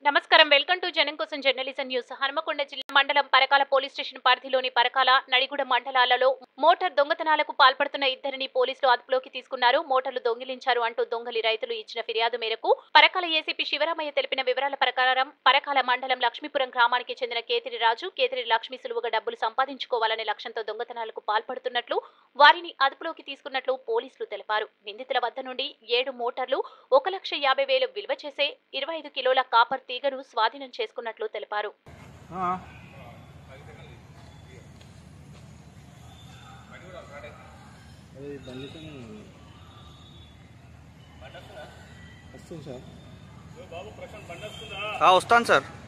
నమస్కారం welcome to జనం కోసం జర్నలిజం న్యూస్ హనుమకొండ జిల్లా మండలం పరకాల పోలీస్ స్టేషన్ పరిధిలోని పరకాల నడిగూడ మండలాలలో మోటార్ దొంగతనాలకు పాల్పడుతున్న ఇద్దరిని పోలీసులు అదుపులోకి తీసుకున్నారు మోటార్లు దొంగిలించారు అంటూ దొంగలి రైతులు ఇచ్చిన ఫిర్యాదు మేరకు పరకాల ఏసీపీ శివరామయ్య తెలిపిన వివరాల ప్రకారం పరకాల మండలం లక్ష్మీపురం గ్రామానికి చెందిన కేతిరి రాజు కేతిరి లక్ష్మి సులువుగా డబ్బులు సంపాదించుకోవాలనే లక్ష్యంతో దొంగతనాలకు పాల్పడుతున్నట్లు వారిని అదుపులోకి తీసుకున్నట్లు పోలీసులు తెలిపారు నిందితుల వద్ద నుండి ఏడు మోటార్లు ఒక లక్ష యాభై వేలు విలువ చేసే ఇరవై ఐదు కిలోల కాపర్ తీగను స్వాధీనం చేసుకున్నట్లు తెలిపారు అది బండితోనే వస్తుంది సార్ వస్తాను సార్